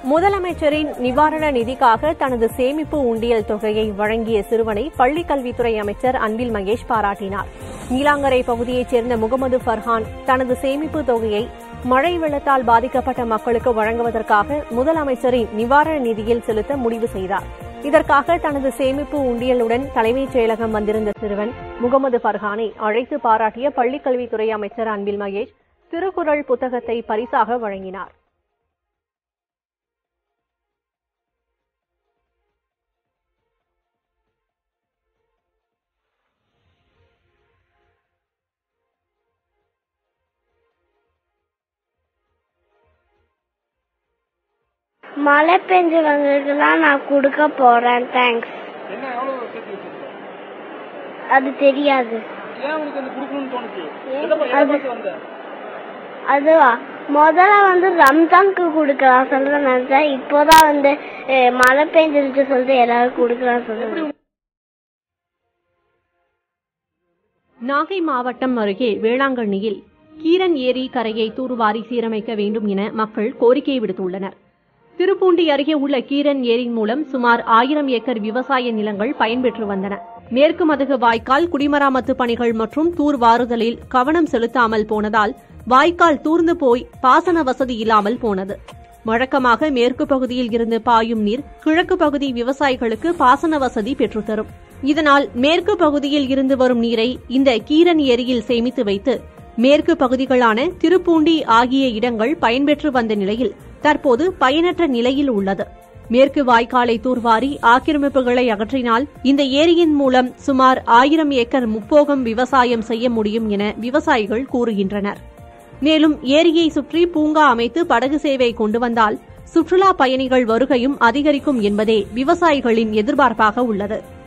முதலமைச்சரின் நிவாரண நிதிக்காக தனது சேமிப்பு உண்டியல் தொகையை வழங்கிய சிறுவனை பள்ளிக் கல்வித்துறை அமைச்சர் அன்பில் மகேஷ் பாராட்டினார் நீலாங்கரை பகுதியைச் சேர்ந்த முகமது ஃபர்ஹான் தனது சேமிப்பு தொகையை மழை வெள்ளத்தால் பாதிக்கப்பட்ட மக்களுக்கு வழங்குவதற்காக முதலமைச்சரின் நிவாரண நிதியில் செலுத்த முடிவு செய்தார் இதற்காக தனது சேமிப்பு உண்டியலுடன் தலைமைச் செயலகம் வந்திருந்த சிறுவன் முகமது ஃபர்ஹானை அழைத்து பாராட்டிய பள்ளிக் கல்வித்துறை அமைச்சர் அன்பில் மகேஷ் திருக்குறள் புத்தகத்தை பரிசாக வழங்கினார் மழை பெஞ்சவங்களுக்குலாம் நான் கொடுக்க போறேன் தேங்க்ஸ் என்ன எவ்வளவு சேர்த்து வச்சிருக்க அது தெரியாது ஏன் உனக்கு அந்த கொடுக்கணும்னு தோணுச்சு எதை எதை அது- பார்த்து வந்த அதுவா முதல்ல வந்து ரம்ஜானுக்கு கொடுக்கலாம் சொல்ல நினைச்சேன் இப்போதான் வந்து அஹ், மழை பெஞ்சிருச்சு சொல்லிட்டு எல்லாரும் கொடுக்கலாம் சொல்லுங்க நாகை மாவட்டம் அருகே வேளாங்கண்ணியில் கீரன் ஏரி கரையை தூர்வாரி சீரமைக்க வேண்டும் என மக்கள் கோரிக்கை விடுத்துள்ளனர் திருப்பூண்டி அருகே உள்ள கீரன் ஏரி மூலம் சுமார் ஆயிரம் ஏக்கர் விவசாய நிலங்கள் பயன்பெற்று வந்தன மேற்கு மதகு வாய்க்கால் குடிமராமத்து பணிகள் மற்றும் தூர்வாறுதலில் கவனம் செலுத்தாமல் போனதால் வாய்க்கால் தூர்ந்து போய் பாசன வசதி இல்லாமல் போனது வழக்கமாக மேற்கு பகுதியில் இருந்து பாயும் நீர் கிழக்கு பகுதி விவசாயிகளுக்கு பாசன வசதி பெற்றுத்தரும் இதனால் மேற்கு பகுதியில் இருந்து வரும் நீரை இந்த கீரன் ஏரியில் சேமித்து வைத்து மேற்கு பகுதிகளான திருப்பூண்டி ஆகிய இடங்கள் பயன்பெற்று வந்த நிலையில் தற்போது பயனற்ற நிலையில் உள்ளது மேற்கு வாய்க்காலை தூர்வாரி ஆக்கிரமிப்புகளை அகற்றினால் இந்த ஏரியின் மூலம் சுமார் ஆயிரம் ஏக்கர் முப்போகம் விவசாயம் செய்ய முடியும் என விவசாயிகள் கூறுகின்றனர் மேலும் ஏரியை சுற்றி பூங்கா அமைத்து படகு சேவை கொண்டு வந்தால் சுற்றுலா பயணிகள் வருகையும் அதிகரிக்கும் என்பதே விவசாயிகளின் எதிர்பார்ப்பாக உள்ளது